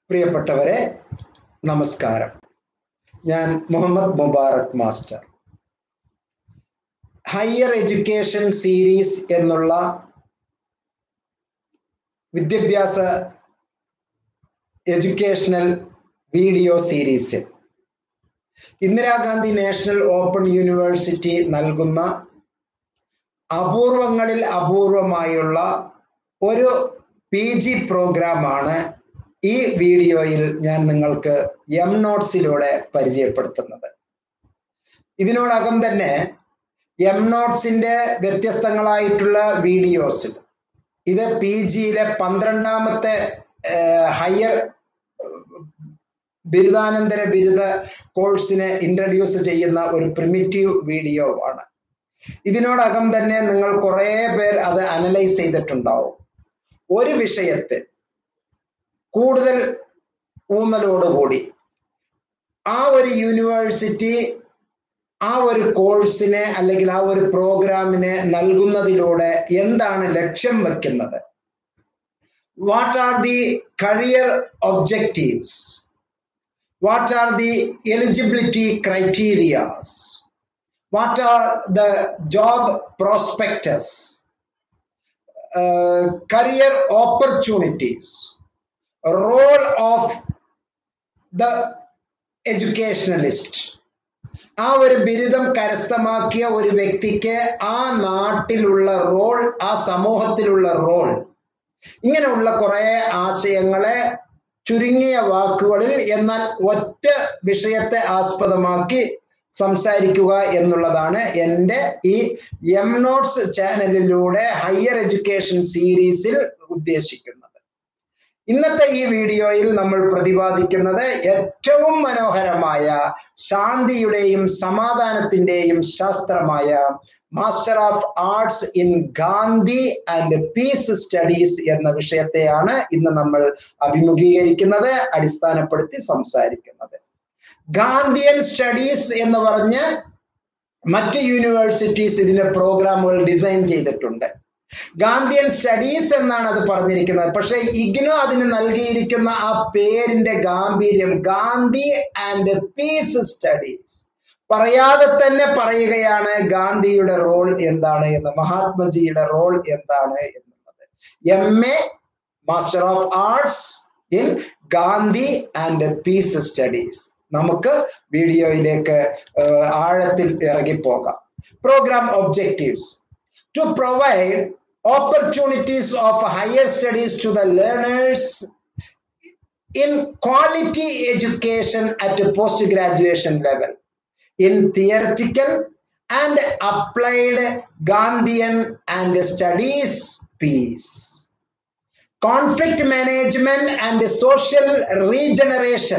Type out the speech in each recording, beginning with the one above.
പ്രിയപ്പെട്ടവരെ നമസ്കാരം ഞാൻ Muhammad Mubarak master higher education series എന്നുള്ള വിദ്യാഭ്യാസ educational video series Indira Gandhi national open university നൽകുന്ന അപൂർവങ്ങളിൽ അപൂർവമായുള്ള ഒരു പി ജി പ്രോഗ്രാമാണ് ഈ വീഡിയോയിൽ ഞാൻ നിങ്ങൾക്ക് എം നോട്ട്സിലൂടെ പരിചയപ്പെടുത്തുന്നത് ഇതിനോടകം തന്നെ എം നോട്ട്സിന്റെ വ്യത്യസ്തങ്ങളായിട്ടുള്ള വീഡിയോസ് ഇത് പി ജിയിലെ പന്ത്രണ്ടാമത്തെ ഹയർ ബിരുദാനന്തര ബിരുദ കോഴ്സിനെ ഇൻട്രഡ്യൂസ് ചെയ്യുന്ന ഒരു പ്രിമിറ്റീവ് വീഡിയോ ആണ് ഇതിനോടകം തന്നെ നിങ്ങൾ കുറേ പേർ അത് അനലൈസ് ചെയ്തിട്ടുണ്ടാവും ഒരു വിഷയത്തിൽ കൂടുതൽ ഊന്നലോടുകൂടി ആ ഒരു യൂണിവേഴ്സിറ്റി ആ ഒരു കോഴ്സിനെ അല്ലെങ്കിൽ ആ ഒരു പ്രോഗ്രാമിനെ നൽകുന്നതിലൂടെ എന്താണ് ലക്ഷ്യം വെക്കുന്നത് what are the career objectives what are the eligibility criterias what are the job prospectus career opportunities role of the educationalist ആ ഒരു ബിരുദം കരസ്ഥമാക്കിയ ഒരു വ്യക്തിക്ക് ആ നാട്ടിലുള്ള റോൾ ആ സമൂഹത്തിലുള്ള റോൾ ഇങ്ങനെയുള്ള കുറെ ആശയങ്ങളെ ചുരുങ്ങിയ വാക്കുകളിൽ എന്നാൽ ഒറ്റ വിഷയത്തെ ആസ്പദമാക്കി സംസാരിക്കുക എന്നുള്ളതാണ് എൻ്റെ ഈ എം നോട്ട്സ് ചാനലിലൂടെ ഹയർ എഡ്യൂക്കേഷൻ സീരീസിൽ ഉദ്ദേശിക്കുന്നത് ഇന്നത്തെ ഈ വീഡിയോയിൽ നമ്മൾ പ്രതിപാദിക്കുന്നത് ഏറ്റവും മനോഹരമായ ശാന്തിയുടെയും സമാധാനത്തിന്റെയും ശാസ്ത്രമായ master of arts in Gandhi and peace studies എന്ന വിഷയത്തെയാണ് ഇന്ന് നമ്മൾ അഭിമുഖീകരിക്കുന്നത് അടിസ്ഥാനപ്പെടുത്തി സംസാരിക്കുന്നത് ഗാന്ധിയൻ സ്റ്റഡീസ് എന്ന് പറഞ്ഞ് മറ്റ് യൂണിവേഴ്സിറ്റീസ് ഇതിന്റെ പ്രോഗ്രാമുകൾ ഡിസൈൻ ചെയ്തിട്ടുണ്ട് ഗാന്ധിയൻ സ്റ്റഡീസ് എന്നാണ് അത് പറഞ്ഞിരിക്കുന്നത് പക്ഷെ ഇഗ്നോ അതിന് നൽകിയിരിക്കുന്ന ആ പേരിന്റെ ഗാംഭീര്യം ഗാന്ധി ആൻഡ് പീസ് സ്റ്റഡീസ് പറയാതെ തന്നെ പറയുകയാണ് ഗാന്ധിയുടെ റോൾ എന്താണ് എന്ന് മഹാത്മജിയുടെ റോൾ എന്താണ് എന്നുള്ളത് M A master of arts in Gandhi and peace studies നമുക്ക് വീഡിയോയിലേക്ക് ആഴത്തിൽ ഇറങ്ങിപ്പോകാം programme objectives to provide opportunities of higher studies to the learners in quality education at a post-graduation level in theoretical and applied Gandhian and studies peace. Conflict management and social regeneration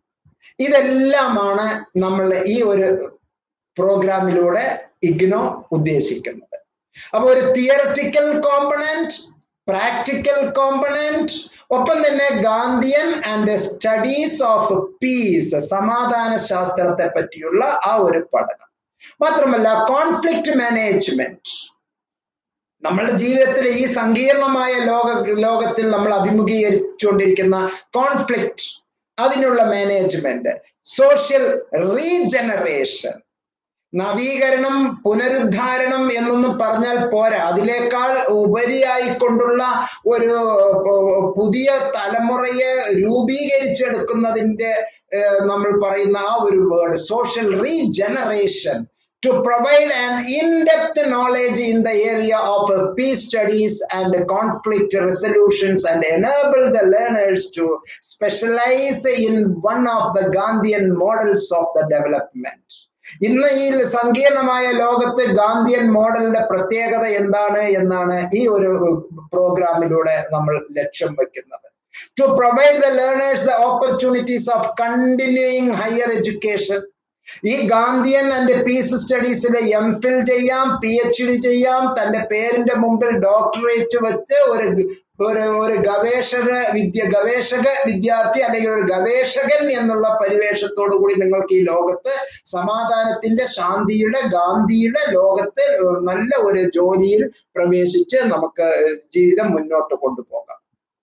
ഇതെല്ലാമാണ് നമ്മൾ ഈ ഒരു പ്രോഗ്രാമിലൂടെ ഇഗ്നോ ഉദ്ദേശിക്കുന്നത് അപ്പൊ ഒരു theoretical component practical component ഒപ്പം തന്നെ Gandhian and studies of peace സമാധാന ശാസ്ത്രത്തെ പറ്റിയുള്ള ആ ഒരു പഠനം മാത്രമല്ല കോൺഫ്ലിക്റ്റ് മാനേജ്മെന്റ് നമ്മളുടെ ജീവിതത്തിലെ ഈ സങ്കീർണമായ ലോക ലോകത്തിൽ നമ്മൾ അഭിമുഖീകരിച്ചുകൊണ്ടിരിക്കുന്ന കോൺഫ്ലിക്റ്റ് അതിനുള്ള മാനേജ്മെന്റ് സോഷ്യൽ റീജനറേഷൻ നവീകരണം പുനരുദ്ധാരണം എന്നൊന്നും പറഞ്ഞാൽ പോരാ അതിനേക്കാൾ ഉപരിയായിക്കൊണ്ടുള്ള ഒരു പുതിയ തലമുറയെ രൂപീകരിച്ചെടുക്കുന്നതിന്റെ നമ്മൾ പറയുന്ന ആ ഒരു word social regeneration to provide an in-depth knowledge in the area of peace studies and conflict resolutions and enable the learners to specialize in one of the Gandhian models of the development. ഇന്ന് ഈ സങ്കീർണമായ ലോകത്ത് ഗാന്ധിയൻ മോഡലിന്റെ പ്രത്യേകത എന്താണ് എന്നാണ് ഈ ഒരു പ്രോഗ്രാമിലൂടെ നമ്മൾ ലക്ഷ്യം വെക്കുന്നത് to provide the learners the opportunities of continuing higher education ഈ ഗാന്ധിയൻ ആൻഡ് പീസ് സ്റ്റഡീസിൽ എം ഫിൽ ചെയ്യാം പി എച്ച് ഡി ചെയ്യാം തന്റെ പേരിന്റെ മുമ്പിൽ ഡോക്ടറേറ്റ് വെച്ച് ഒരു ഒരു ഒരു ഗവേഷക വിദ്യ ഗവേഷക വിദ്യാർത്ഥി അല്ലെങ്കിൽ ഒരു ഗവേഷകൻ എന്നുള്ള പരിവേഷത്തോടു കൂടി നിങ്ങൾക്ക് ഈ ലോകത്ത് സമാധാനത്തിന്റെ ശാന്തിയുടെ ഗാന്ധിയുടെ ലോകത്ത് നല്ല ഒരു ജോലിയിൽ പ്രവേശിച്ച് നമുക്ക് ജീവിതം മുന്നോട്ട് കൊണ്ടുപോകാം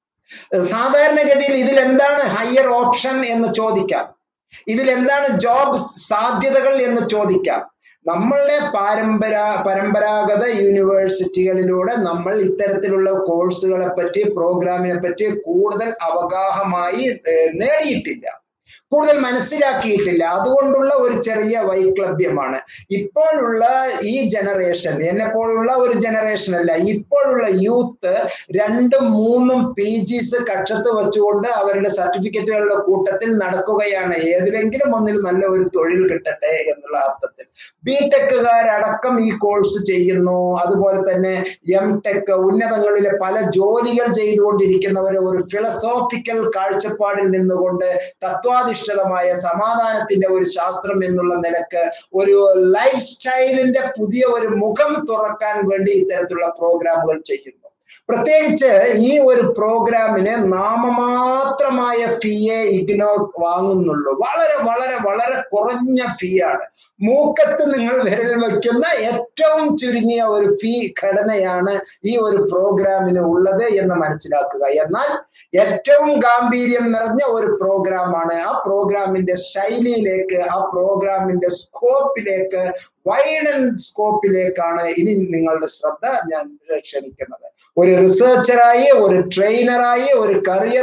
സാധാരണഗതിയിൽ ഇതിൽ എന്താണ് ഹയർ ഓപ്ഷൻ എന്ന് ചോദിക്കാം ഇതിൽ എന്താണ് ജോബ് സാധ്യതകൾ എന്ന് ചോദിക്കാം നമ്മളുടെ പാരമ്പര പരമ്പരാഗത യൂണിവേഴ്സിറ്റികളിലൂടെ നമ്മൾ ഇത്തരത്തിലുള്ള കോഴ്സുകളെ പറ്റി പ്രോഗ്രാമിനെ പറ്റി കൂടുതൽ അവഗാഹമായി നേടിയിട്ടില്ല കൂടുതൽ മനസ്സിലാക്കിയിട്ടില്ല അതുകൊണ്ടുള്ള ഒരു ചെറിയ വൈക്ലഭ്യമാണ് ഇപ്പോഴുള്ള ഈ ജനറേഷൻ എന്നെ പോലുള്ള ഒരു ജനറേഷൻ അല്ല ഇപ്പോഴുള്ള യൂത്ത് രണ്ടും മൂന്നും പി ജിസ് കക്ഷത്ത് വെച്ചുകൊണ്ട് അവരുടെ സർട്ടിഫിക്കറ്റുകളുടെ കൂട്ടത്തിൽ നടക്കുകയാണ് ഏതിലെങ്കിലും ഒന്നിൽ നല്ല ഒരു തൊഴിൽ കിട്ടട്ടെ എന്നുള്ള അർത്ഥത്തിൽ ബി ടെക്കുകാരടക്കം ഈ കോഴ്സ് ചെയ്യുന്നു അതുപോലെ തന്നെ എം ടെക് ഉന്നതങ്ങളിലെ പല ജോലികൾ ചെയ്തുകൊണ്ടിരിക്കുന്നവർ ഒരു ഫിലസോഫിക്കൽ കാഴ്ചപ്പാടിൽ നിന്നുകൊണ്ട് തത്വാധിഷ്ഠിതമായ സമാധാനത്തിന്റെ ഒരു ശാസ്ത്രം എന്നുള്ള നിലക്ക് ഒരു ലൈഫ് സ്റ്റൈലിന്റെ പുതിയ ഒരു മുഖം തുറക്കാൻ വേണ്ടി ഇത്തരത്തിലുള്ള പ്രോഗ്രാമുകൾ ചെയ്യുന്നു പ്രത്യേകിച്ച് ഈ ഒരു പ്രോഗ്രാമിന് നാമമാത്രമായ ഫീയെ ഇഗ്നോ വാങ്ങുന്നുള്ളൂ വളരെ വളരെ വളരെ കുറഞ്ഞ ഫീ ആണ് മൂക്കത്ത് നിങ്ങൾ വിരൽ വയ്ക്കുന്ന ഏറ്റവും ചുരുങ്ങിയ ഒരു ഫീ ഘടനയാണ് ഈ ഒരു പ്രോഗ്രാമിന് ഉള്ളത് എന്ന് മനസ്സിലാക്കുക എന്നാൽ ഏറ്റവും ഗാംഭീര്യം നിറഞ്ഞ ഒരു പ്രോഗ്രാമാണ് ആ പ്രോഗ്രാമിന്റെ ശൈലിയിലേക്ക് ആ പ്രോഗ്രാമിന്റെ സ്കോപ്പിലേക്ക് വൈഡൻ സ്കോപ്പിലേക്കാണ് ഇനി നിങ്ങളുടെ ശ്രദ്ധ ഞാൻ ക്ഷണിക്കുന്നത് ഒരു റിസർച്ചറായി ഒരു ട്രെയിനറായി ഒരു കരിയർ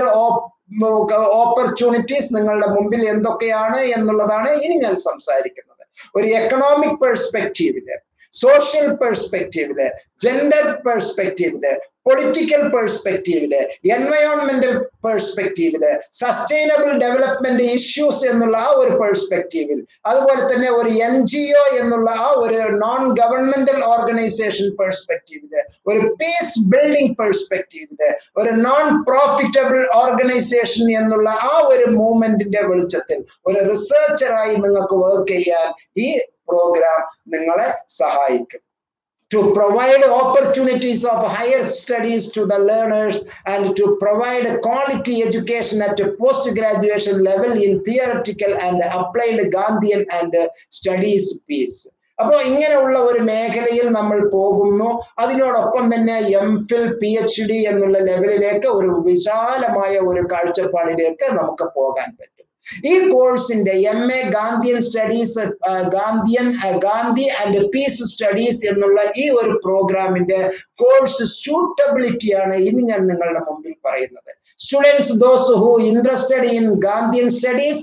ഓപ്പർച്യൂണിറ്റീസ് നിങ്ങളുടെ മുമ്പിൽ എന്തൊക്കെയാണ് എന്നുള്ളതാണ് ഇനി ഞാൻ സംസാരിക്കുന്നത് ഒരു എക്കണോമിക് പെർസ്പെക്റ്റീവില് സോഷ്യൽ പെർസ്പെക്റ്റീവില് ജെൻഡർ പെർസ്പെക്റ്റീവില് പൊളിറ്റിക്കൽ പെർസ്പെക്റ്റീവില് എൻവയോൺമെന്റൽ പെർസ്പെക്റ്റീവില് സസ്റ്റൈനബിൾ ഡെവലപ്മെന്റ് ഇഷ്യൂസ് എന്നുള്ള ആ ഒരു പെർസ്പെക്റ്റീവിൽ അതുപോലെ തന്നെ ഒരു എൻ ജി ഒ എന്നുള്ള ആ ഒരു നോൺ ഗവൺമെന്റൽ ഓർഗനൈസേഷൻ പെർസ്പെക്റ്റീവില് ഒരു പീസ് ബിൽഡിംഗ് പെർസ്പെക്റ്റീവില് ഒരു നോൺ പ്രോഫിറ്റബിൾ ഓർഗനൈസേഷൻ എന്നുള്ള ആ ഒരു മൂവ്മെന്റിന്റെ വെളിച്ചത്തിൽ ഒരു റിസർച്ചറായി നിങ്ങൾക്ക് വർക്ക് ചെയ്യാൻ ഈ പ്രോഗ്രാം നിങ്ങളെ സഹായിക്കും to provide opportunities of higher studies to the learners and to provide quality education at a post-graduation level in theoretical and applied Gandhian and studies piece. അപ്പോൾ ഇങ്ങനെയുള്ള ഒരു മേഖലയിൽ നമ്മൾ പോകുന്നു അതിനോടൊപ്പം തന്നെ M Phil P H D എന്നുള്ള ലെവലിലേക്ക് ഒരു വിശാലമായ ഒരു കാഴ്ചപ്പാടിലേക്ക് നമുക്ക് പോകാൻ പറ്റും ഈ കോഴ്സിന്റെ M A Gandhian studies Gandhian Gandhi and peace studies എന്നുള്ള ഈ ഒരു പ്രോഗ്രാമിന്റെ കോഴ്സ് സ്യൂട്ടബിലിറ്റി ആണ് ഇനി ഞാൻ നിങ്ങളുടെ മുമ്പിൽ പറയുന്നത് students those who interested in Gandhian studies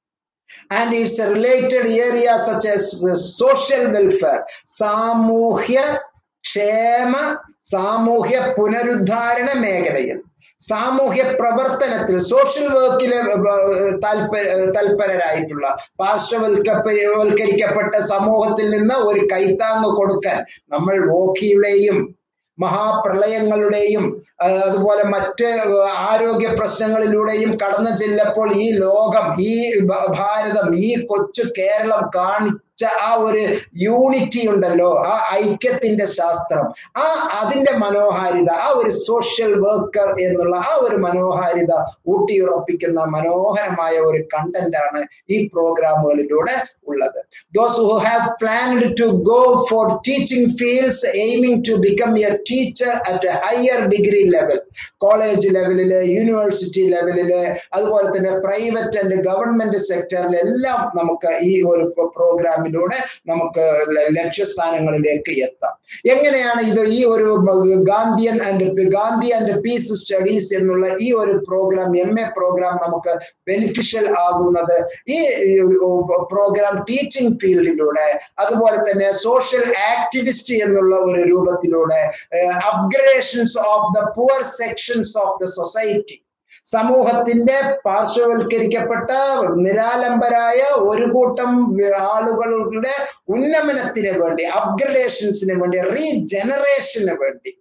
and its related areas such as social welfare സാമൂഹ്യ ക്ഷേമ സാമൂഹ്യ പുനരുദ്ധാരണ മേഖലയിൽ സാമൂഹ്യ പ്രവർത്തനത്തിൽ സോഷ്യൽ വർക്കിലെ താല്പര തൽപരരായിട്ടുള്ള പാർശ്വവൽക്കരിക്കപ്പെട്ട സമൂഹത്തിൽ നിന്ന് ഒരു കൈത്താങ് കൊടുക്കാൻ നമ്മൾ വോക്കിയുടെയും മഹാപ്രളയങ്ങളുടെയും അതുപോലെ മറ്റ് ആരോഗ്യ പ്രശ്നങ്ങളിലൂടെയും കടന്നു ചെല്ലപ്പോൾ ഈ ലോകം ഈ ഭാരതം ഈ കൊച്ചു കേരളം കാണി ആ ഒരു യൂണിറ്റി ഉണ്ടല്ലോ ആ ഐക്യത്തിന്റെ ശാസ്ത്രം ആ അതിന്റെ മനോഹാരിത ആ ഒരു സോഷ്യൽ വർക്കർ എന്നുള്ള ആ ഒരു മനോഹാരിത ഊട്ടിയുറപ്പിക്കുന്ന മനോഹരമായ ഒരു കണ്ടന്റ് ആണ് ഈ പ്രോഗ്രാമുകളിലൂടെ ഉള്ളത് those who have planned to go for teaching fields aiming to become a teacher at higher degree level college ലെവലില് യൂണിവേഴ്സിറ്റി ലെവലില് അതുപോലെ തന്നെ പ്രൈവറ്റ് ആൻഡ് ഗവൺമെന്റ് സെക്ടറിലെല്ലാം നമുക്ക് ഈ ഒരു പ്രോഗ്രാമിൽ ിലൂടെ നമുക്ക് ലക്ഷ്യസ്ഥാനങ്ങളിലേക്ക് എത്താം എങ്ങനെയാണ് ഇത് ഈ ഒരു Gandhian and Gandhi and peace studies എന്നുള്ള ഈ ഒരു പ്രോഗ്രാം എം എ പ്രോഗ്രാം നമുക്ക് ബെനിഫിഷ്യൽ ആകുന്നത് ഈ പ്രോഗ്രാം ടീച്ചിങ് ഫീൽഡിലൂടെ അതുപോലെ തന്നെ സോഷ്യൽ ആക്ടിവിസ്റ്റ് എന്നുള്ള ഒരു രൂപത്തിലൂടെ upgradations of the poor sections of the society സമൂഹത്തിന്റെ പാർശ്വവൽക്കരിക്കപ്പെട്ട നിരാലംബരായ ഒരു കൂട്ടം ആളുകളുടെ ഉന്നമനത്തിന് വേണ്ടി അപ്ഗ്രഡേഷൻസിന് വേണ്ടി റീജനറേഷന് വേണ്ടി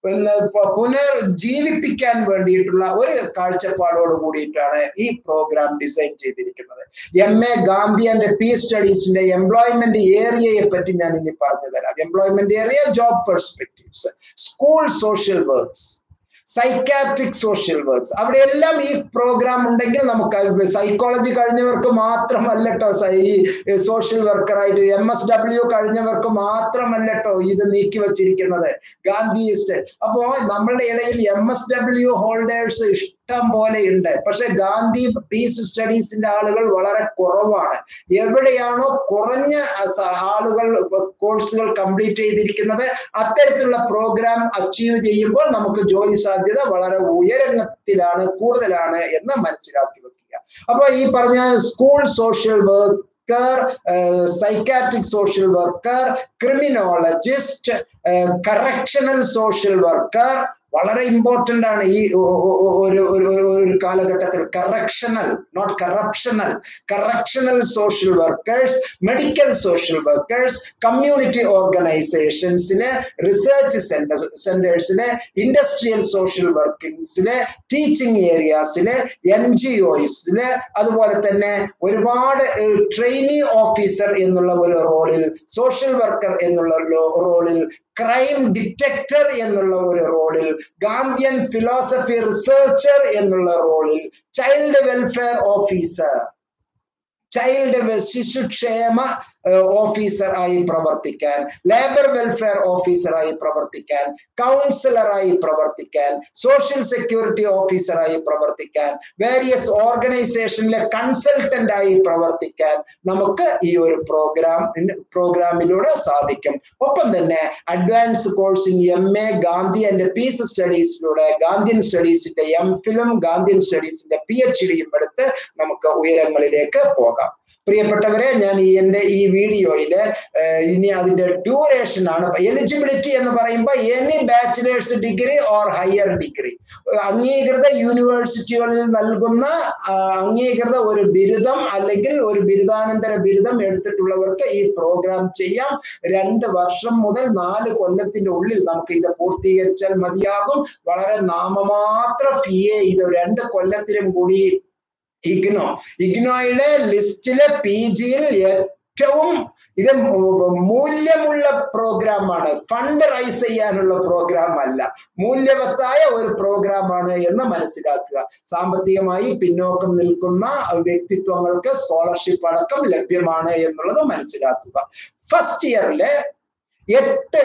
പുനർജീവിപ്പിക്കാൻ വേണ്ടിയിട്ടുള്ള ഒരു കാഴ്ചപ്പാടോട് കൂടിയിട്ടാണ് ഈ പ്രോഗ്രാം ഡിസൈൻ ചെയ്തിരിക്കുന്നത് M A Gandhi and peace സ്റ്റഡീസിന്റെ എംപ്ലോയ്മെന്റ് ഏരിയയെ പറ്റി ഞാൻ ഇനി പറഞ്ഞു തരാം employment area job perspectives school social works psychiatric social works അവിടെ എല്ലാം ഈ പ്രോഗ്രാം ഉണ്ടെങ്കിൽ നമുക്ക് സൈക്കോളജി കഴിഞ്ഞവർക്ക് മാത്രമല്ലട്ടോ ഈ സോഷ്യൽ വർക്കറായിട്ട് എം എസ് ഡബ്ല്യു കഴിഞ്ഞവർക്ക് മാത്രമല്ലട്ടോ ഇത് നീക്കി വച്ചിരിക്കുന്നത് ഗാന്ധിയിസ്റ്റ് അപ്പോ നമ്മളുടെ ഇടയിൽ എം എസ് ഡബ്ല്യു ഹോൾഡേഴ്സ് ഇഷ്ടം പോലെ ഉണ്ട് പക്ഷെ ഗാന്ധി പീസ് സ്റ്റഡീസിന്റെ ആളുകൾ വളരെ കുറവാണ് എവിടെയാണോ കുറഞ്ഞ സ- ആളുകൾ കോഴ്സുകൾ കംപ്ലീറ്റ് ചെയ്തിരിക്കുന്നത് അത്തരത്തിലുള്ള പ്രോഗ്രാം അച്ചീവ് ചെയ്യുമ്പോൾ നമുക്ക് ജോലി സാധ്യത വളരെ ഉയരത്തിലാണ് കൂടുതലാണ് എന്ന് മനസ്സിലാക്കി വെക്കുക അപ്പൊ ഈ പറഞ്ഞ school social worker psychiatric social worker criminologist correctional social worker വളരെ ഇമ്പോർട്ടന്റ് ആണ് ഈ ഒ- ഒ- ഒ- ഒരു ഒരു ഒരു- ഒരു കാലഘട്ടത്തിൽ correctional not corruptional correctional social workers medical social workers community ഓർഗനൈസേഷൻസിലെ റിസർച്ച് സെന്റർ സെന്റേഴ്സിലെ ഇൻഡസ്ട്രിയൽ സോഷ്യൽ വർക്കിംഗ്സിലെ ടീച്ചിങ് ഏരിയാസിലെ എൻ ജി ഒസിലെ അതുപോലെ തന്നെ ഒരുപാട് ട്രെയിനി ഓഫീസർ എന്നുള്ള ഒരു റോളിൽ സോഷ്യൽ വർക്കർ എന്നുള്ള ലോ- റോളിൽ ക്രൈം ഡിറ്റക്ടർ എന്നുള്ള ഒരു റോളിൽ ഗാന്ധിയൻ ഫിലോസഫി റിസർച്ചർ എന്നുള്ള റോളിൽ ചൈൽഡ് വെൽഫെയർ ഓഫീസർ ചൈൽഡ് ശിശുക്ഷേമ ഓഫീസർ ആയി പ്രവർത്തിക്കാൻ ലേബർ വെൽഫെയർ ഓഫീസറായി പ്രവർത്തിക്കാൻ കൗൺസിലറായി പ്രവർത്തിക്കാൻ സോഷ്യൽ സെക്യൂരിറ്റി ഓഫീസറായി പ്രവർത്തിക്കാൻ വേരിയസ് ഓർഗനൈസേഷനിലെ കൺസൾട്ടന്റ് ആയി പ്രവർത്തിക്കാൻ നമുക്ക് ഈ ഒരു പ്രോഗ്രാം പ്രോഗ്രാമിലൂടെ സാധിക്കും ഒപ്പം തന്നെ advance course in M A Gandhi and peace സ്റ്റഡീസിലൂടെ ഗാന്ധിയൻ സ്റ്റഡീസിന്റെ എം ഫിലും ഗാന്ധിയൻ സ്റ്റഡീസിന്റെ പി എച്ച് ഡിയും എടുത്ത് നമുക്ക് ഉയരങ്ങളിലേക്ക് പോകാം പ്രിയപ്പെട്ടവരെ ഞാൻ ഈ എന്റെ ഈ വീഡിയോയില് ഇനി അതിന്റെ ഡ്യൂറേഷൻ ആണ് എലിജിബിലിറ്റി എന്ന് പറയുമ്പോൾ any bachelor's degree or higher degree അംഗീകൃത യൂണിവേഴ്സിറ്റികളിൽ നൽകുന്ന ആ, അംഗീകൃത ഒരു ബിരുദം അല്ലെങ്കിൽ ഒരു ബിരുദാനന്തര ബിരുദം എടുത്തിട്ടുള്ളവർക്ക് ഈ പ്രോഗ്രാം ചെയ്യാം രണ്ട് വർഷം മുതൽ നാല് കൊല്ലത്തിന്റെ ഉള്ളിൽ നമുക്ക് ഇത് പൂർത്തീകരിച്ചാൽ മതിയാകും വളരെ നാമമാത്ര ഫീയെ ഇത് രണ്ട് കൊല്ലത്തിലും കൂടി ഇഗ്നോ ഇഗ്നോയുടെ ലിസ്റ്റിലെ പി ജിയിൽ ഏറ്റവും ഇത് മൂ- മൂല്യമുള്ള പ്രോഗ്രാമാണ് ഫണ്ട് റൈസ് ചെയ്യാനുള്ള പ്രോഗ്രാം അല്ല മൂല്യവത്തായ ഒരു പ്രോഗ്രാമാണ് എന്ന് മനസ്സിലാക്കുക സാമ്പത്തികമായി പിന്നോക്കം നിൽക്കുന്ന വ്യക്തിത്വങ്ങൾക്ക് സ്കോളർഷിപ്പ് അടക്കം ലഭ്യമാണ് എന്നുള്ളത് മനസ്സിലാക്കുക ഫസ്റ്റ് ഇയറിലെ എട്ട്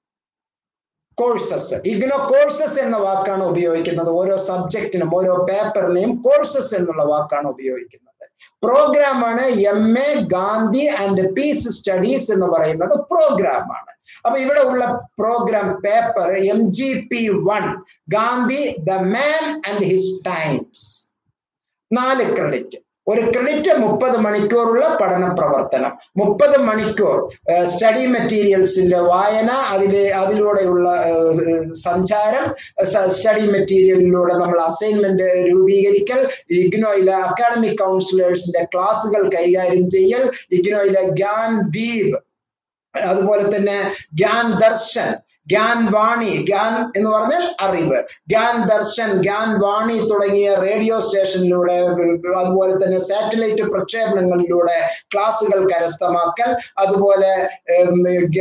കോഴ്സസ് ഇഗ്നോ കോഴ്സസ് എന്ന വാക്കാണ് ഉപയോഗിക്കുന്നത് ഓരോ സബ്ജക്റ്റിനും ഓരോ പേപ്പറിനെയും കോഴ്സസ് എന്നുള്ള വാക്കാണ് ഉപയോഗിക്കുന്നത് പ്രോഗ്രാമാണ് M A Gandhi and peace studies എന്ന് പറയുന്നത് പ്രോഗ്രാമാണ് അപ്പൊ ഇവിടെ ഉള്ള programme paper M G P one Gandhi the man and his times നാല് ക്രെഡിറ്റ് ഒരു ക്രെഡിറ്റ് മുപ്പത് മണിക്കൂറുള്ള പഠന പ്രവർത്തനം മുപ്പത് മണിക്കൂർ സ്റ്റഡി മെറ്റീരിയൽസിന്റെ വായന അതിലെ അതിലൂടെയുള്ള ഏഹ്, സഞ്ചാരം സ്റ്റഡി മെറ്റീരിയലിലൂടെ നമ്മൾ അസൈൻമെന്റ് രൂപീകരിക്കൽ ഇഗ്നോയിലെ അക്കാഡമിക് കൗൺസിലേഴ്സിന്റെ ക്ലാസുകൾ കൈകാര്യം ചെയ്യൽ ഇഗ്നോയിലെ ഗ്യാൻ ദീപ് അതുപോലെ തന്നെ ഗ്യാൻ ദർശൻ ഗ്യാൻ വാണി ഗ്യാൻ എന്ന് പറഞ്ഞാൽ അറിവ് ഗ്യാൻ ദർശൻ ഗ്യാൻ വാണി തുടങ്ങിയ റേഡിയോ സ്റ്റേഷനിലൂടെ അതുപോലെ തന്നെ സാറ്റലൈറ്റ് പ്രക്ഷേപണങ്ങളിലൂടെ ക്ലാസുകൾ കരസ്ഥമാക്കൽ അതുപോലെ ഉം,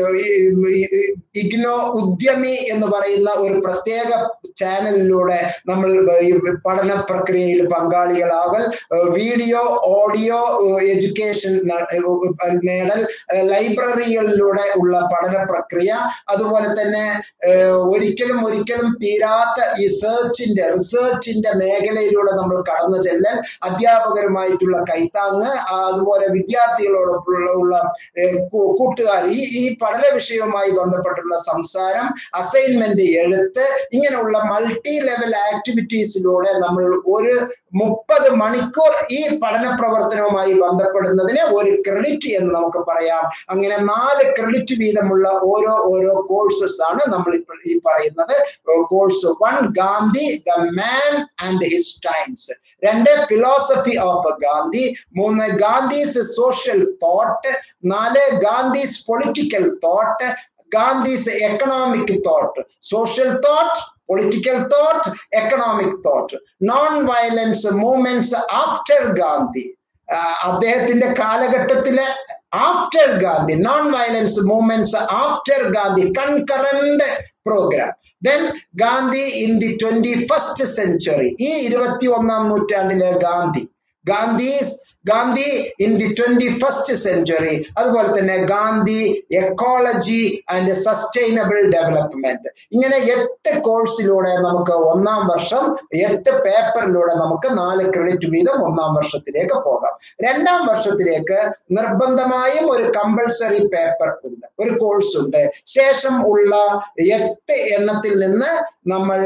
ഇഗ്നോ ഉദ്യമി എന്ന് പറയുന്ന ഒരു പ്രത്യേക ചാനലിലൂടെ നമ്മൾ ഈ പഠന പ്രക്രിയയിൽ പങ്കാളികളാവൽ വീഡിയോ ഓഡിയോ എഡ്യൂക്കേഷൻ നേടൽ ലൈബ്രറികളിലൂടെ ഉള്ള പഠന പ്രക്രിയ അതുപോലെ തന്നെ ഏഹ്, ഒരിക്കലും ഒരിക്കലും തീരാത്ത ഈ സെർച്ചിന്റെ റിസർച്ചിന്റെ മേഖലയിലൂടെ നമ്മൾ കടന്നു ചെല്ലൽ അധ്യാപകരുമായിട്ടുള്ള കൈത്താങ്ങ് ആ, അതുപോലെ വിദ്യാർത്ഥികളോടൊപ്പമുള്ള ഉള്ള ഏഹ്, കൂ- കൂട്ടുകാർ ഈ ഈ പഠന വിഷയവുമായി ബന്ധപ്പെട്ടുള്ള സംസാരം അസൈൻമെന്റ് എഴുത്ത് ഇങ്ങനെയുള്ള മൾട്ടി ലെവൽ ആക്ടിവിറ്റീസിലൂടെ നമ്മൾ ഒരു മുപ്പത് മണിക്കൂർ ഈ പഠന പ്രവർത്തനവുമായി ബന്ധപ്പെടുന്നതിന് ഒരു ക്രെഡിറ്റ് എന്ന് നമുക്ക് പറയാം അങ്ങനെ നാല് ക്രെഡിറ്റ് വീതമുള്ള ഓരോ ഓരോ കോഴ്സസ് ആണ് നമ്മൾ ഇപ്പോൾ ഈ പറയുന്നത് course one Gandhi the man and his times രണ്ട് ഫിലോസഫി ഓഫ് ഗാന്ധി മൂന്ന് ഗാന്ധീസ് സോഷ്യൽ തോട്ട് നാല് Gandhi's political thought Gandhi's economic thought social thought political thought economic thought non violence movements after Gandhi ah അദ്ദേഹത്തിന്റെ കാലഘട്ടത്തിലെ after Gandhi non violence movements after Gandhi concurrent programme then Gandhi in the twenty first century ഈ ഇരുപത്തി ഒന്നാം നൂറ്റാണ്ടിലെ Gandhi Gandhi's Gandhi in the twenty first century അതുപോലെ തന്നെ Gandhi ecology and sustainable development ഇങ്ങനെ എട്ട് കോഴ്സിലൂടെ നമുക്ക് ഒന്നാം വർഷം എട്ട് പേപ്പറിലൂടെ നമുക്ക് നാല് ക്രെഡിറ്റ് വീതം ഒന്നാം വർഷത്തിലേക്ക് പോകാം രണ്ടാം വർഷത്തിലേക്ക് നിർബന്ധമായും ഒരു കമ്പൾസറി പേപ്പർ ഉണ്ട് ഒരു കോഴ്സ് ഉണ്ട് ശേഷം ഉള്ള എട്ട് എണ്ണത്തിൽ നിന്ന് നമ്മൾ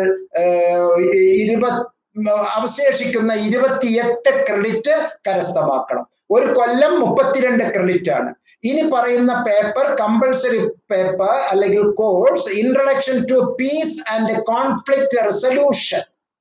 ഇരുപത് അവശേഷിക്കുന്ന ഇരുപത്തിയെട്ട് ക്രെഡിറ്റ് കരസ്ഥമാക്കണം ഒരു കൊല്ലം മുപ്പത്തിരണ്ട് ക്രെഡിറ്റ് ആണ് ഇനി പറയുന്ന പേപ്പർ കമ്പൾസറി പേപ്പർ അല്ലെങ്കിൽ course introduction to peace and conflict resolution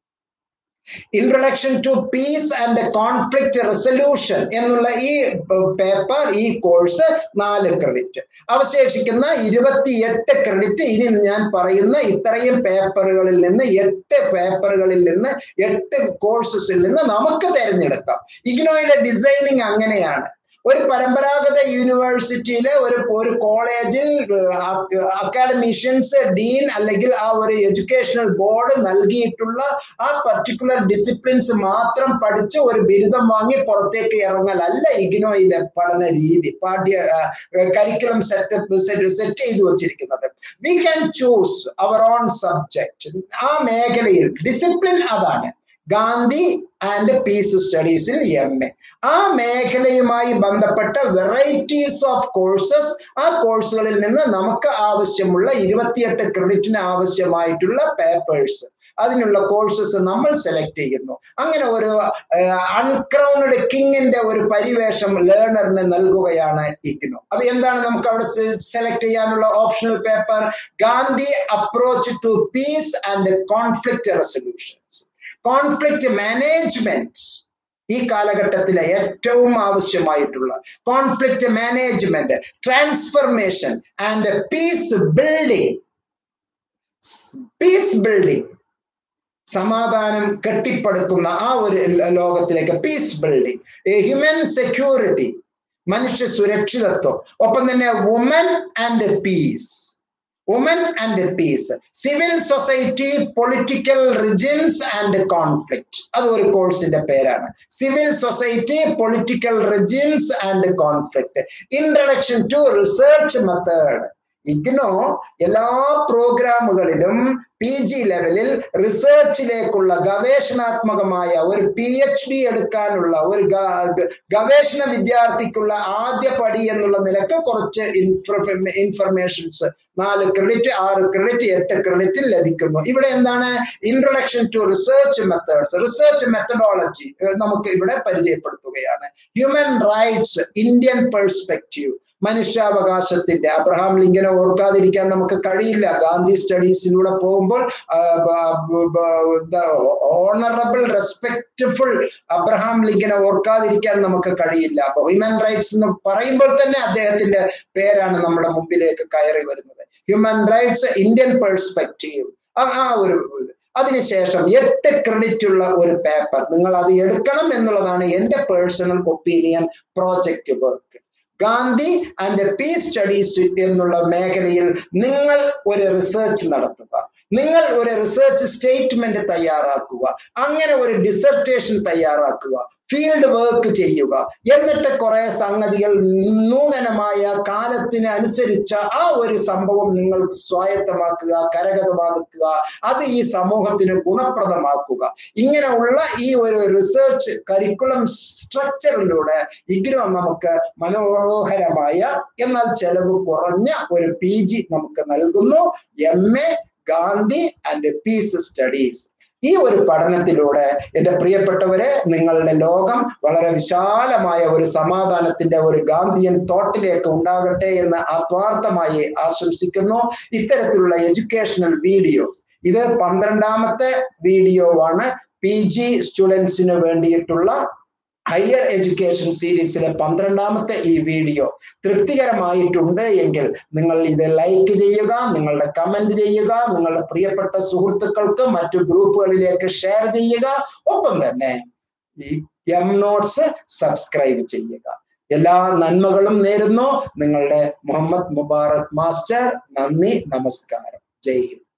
introduction to peace and conflict resolution എന്നുള്ള ഈ പേപ്പർ ഈ കോഴ്സ് നാല് ക്രെഡിറ്റ് അവശേഷിക്കുന്ന ഇരുപത്തിയെട്ട് ക്രെഡിറ്റ് ഇനി ഞാൻ പറയുന്ന ഇത്രയും പേപ്പറുകളിൽ നിന്ന് എട്ട് പേപ്പറുകളിൽ നിന്ന് എട്ട് കോഴ്സസിൽ നിന്ന് നമുക്ക് തിരഞ്ഞെടുക്കാം ഇഗ്നോയുടെ ഡിസൈനിങ് അങ്ങനെയാണ് ഒരു പരമ്പരാഗത യൂണിവേഴ്സിറ്റിയിലെ ഒരു ഒരു കോളേജിൽ അക്കാഡമീഷ്യൻസ് ഡീൻ അല്ലെങ്കിൽ ആ ഒരു എഡ്യൂക്കേഷണൽ ബോർഡ് നൽകിയിട്ടുള്ള ആ പർട്ടിക്കുലർ ഡിസിപ്ലിൻസ് മാത്രം പഠിച്ച് ഒരു ബിരുദം വാങ്ങി പുറത്തേക്ക് ഇറങ്ങലല്ല ഇഗ്നോയിലെ പഠന രീതി പാഠ്യ കരിക്കുലം സെറ്റപ്പ് സെറ്റ് ചെയ്തു വച്ചിരിക്കുന്നത് we can choose our own subject ആ മേഖലയിൽ ഡിസിപ്ലിൻ അതാണ് ഗാന്ധി ആൻഡ് പീസ് സ്റ്റഡീസിൽ എം എ ആ മേഖലയുമായി ബന്ധപ്പെട്ട വെറൈറ്റീസ് ഓഫ് കോഴ്സസ് ആ കോഴ്സുകളിൽ നിന്ന് നമുക്ക് ആവശ്യമുള്ള ഇരുപത്തിയെട്ട് ക്രെഡിറ്റിന് ആവശ്യമായിട്ടുള്ള പേപ്പേഴ്സ് അതിനുള്ള കോഴ്സസ് നമ്മൾ സെലക്ട് ചെയ്യുന്നു അങ്ങനെ ഒരു അൺക്രൗണ്ടഡ് കിങ്ങിന്റെ ഒരു പരിവേഷം ലേണറിന് നൽകുകയാണ് ഇഗ്നോ അപ്പൊ എന്താണ് നമുക്ക് അവിടെ സെലക്ട് ചെയ്യാനുള്ള optional paper Gandhi approach to peace and conflict resolutions conflict management ഈ കാലഘട്ടത്തിലെ ഏറ്റവും ആവശ്യമായിട്ടുള്ള conflict management transformation and peace building peace building സമാധാനം കെട്ടിപ്പടുക്കുന്ന ആ ഒരു ലോകത്തിലേക്ക് പീസ് ബിൽഡിംഗ് ഹ്യൂമൻ സെക്യൂരിറ്റി മനുഷ്യ സുരക്ഷിതത്വം ഒപ്പം തന്നെ women and peace women and peace civil society political regimes and conflict അത് ഒരു കോഴ്സിന്റെ പേരാണ് civil society political regimes and conflict introduction to research method IGNOU എല്ലാ പ്രോഗ്രാമുകളിലും പി ജി ലെവലിൽ റിസർച്ചിലേക്കുള്ള ഗവേഷണാത്മകമായ ഒരു പി എച്ച് ഡി എടുക്കാനുള്ള ഒരു ഗവേഷണ വിദ്യാർത്ഥിക്കുള്ള ആദ്യ പടി എന്നുള്ള നിലക്ക് കുറച്ച് ഇൻഫർമേഷൻസ് നാല് ക്രെഡിറ്റ് ആറ് ക്രെഡിറ്റ് എട്ട് ക്രെഡിറ്റ് ലഭിക്കുന്നു ഇവിടെ എന്താണ് introduction to research methods research methodology നമുക്ക് ഇവിടെ പരിചയപ്പെടുത്തുകയാണ് ഹ്യൂമൻ റൈറ്റ്സ് ഇന്ത്യൻ പെർസ്പെക്റ്റീവ് മനുഷ്യാവകാശത്തിന്റെ അബ്രഹാം ലിങ്കനെ ഓർക്കാതിരിക്കാൻ നമുക്ക് കഴിയില്ല ഗാന്ധി സ്റ്റഡീസിലൂടെ പോകുമ്പോൾ ഓണറബിൾ റെസ്പെക്റ്റ്ഫുൾ അബ്രഹാം ലിങ്കനെ ഓർക്കാതിരിക്കാൻ നമുക്ക് കഴിയില്ല അപ്പൊ ഹ്യൂമൻ റൈറ്റ്സ് എന്ന് പറയുമ്പോൾ തന്നെ അദ്ദേഹത്തിന്റെ പേരാണ് നമ്മുടെ മുമ്പിലേക്ക് കയറി വരുന്നത് ഹ്യൂമൻ റൈറ്റ്സ് ഇന്ത്യൻ പെർസ്പെക്റ്റീവ് ആ ഒരു അതിനുശേഷം എട്ട് ക്രെഡിറ്റ് ഉള്ള ഒരു പേപ്പർ നിങ്ങൾ അത് എടുക്കണം എന്നുള്ളതാണ് എന്റെ personal opinion project work Gandhi and peace studies എന്നുള്ള മേഖലയിൽ നിങ്ങൾ ഒരു റിസർച്ച് നടത്തുക നിങ്ങൾ ഒരു റിസർച്ച് സ്റ്റേറ്റ്മെന്റ് തയ്യാറാക്കുക അങ്ങനെ ഒരു ഡിസർട്ടേഷൻ തയ്യാറാക്കുക ഫീൽഡ് വർക്ക് ചെയ്യുക എന്നിട്ട് കുറെ സംഗതികൾ നൂതനമായ കാലത്തിന് അനുസരിച്ച ആ ഒരു സംഭവം നിങ്ങൾ സ്വായത്തമാക്കുക കരഗതമാക്കുക അത് ഈ സമൂഹത്തിന് ഗുണപ്രദമാക്കുക ഇങ്ങനെയുള്ള ഈ ഒരു റിസർച്ച് കരിക്കുലം സ്ട്രക്ചറിലൂടെ ഇഗ്നോ നമുക്ക് മനോഹരമായ എന്നാൽ ചെലവ് കുറഞ്ഞ ഒരു പി ജി നമുക്ക് നൽകുന്നു M A Gandhi and peace studies ഈ ഒരു പഠനത്തിലൂടെ എൻ്റെ പ്രിയപ്പെട്ടവരെ നിങ്ങളുടെ ലോകം വളരെ വിശാലമായ ഒരു സമാധാനത്തിന്റെ ഒരു ഗാന്ധിയൻ തോട്ടിലേക്ക് ഉണ്ടാകട്ടെ എന്ന് ആത്മാർത്ഥമായി ആശംസിക്കുന്നു ഇത്തരത്തിലുള്ള എഡ്യൂക്കേഷണൽ വീഡിയോസ് ഇത് പന്ത്രണ്ടാമത്തെ വീഡിയോ ആണ് പി ജി സ്റ്റുഡൻസിന് വേണ്ടിയിട്ടുള്ള ഹയർ എഡ്യൂക്കേഷൻ സീരീസിലെ പന്ത്രണ്ടാമത്തെ ഈ വീഡിയോ തൃപ്തികരമായിട്ടുണ്ട് എങ്കിൽ നിങ്ങൾ ഇത് ലൈക്ക് ചെയ്യുക നിങ്ങളുടെ കമന്റ് ചെയ്യുക നിങ്ങളുടെ പ്രിയപ്പെട്ട സുഹൃത്തുക്കൾക്ക് മറ്റു ഗ്രൂപ്പുകളിലേക്ക് ഷെയർ ചെയ്യുക ഒപ്പം തന്നെ ഈ എം നോട്ട്സ് സബ്സ്ക്രൈബ് ചെയ്യുക എല്ലാ നന്മകളും നേരുന്നു നിങ്ങളുടെ മുഹമ്മദ് മുബാറക് മാസ്റ്റർ നന്ദി നമസ്കാരം ജയ് ഹിന്ദ്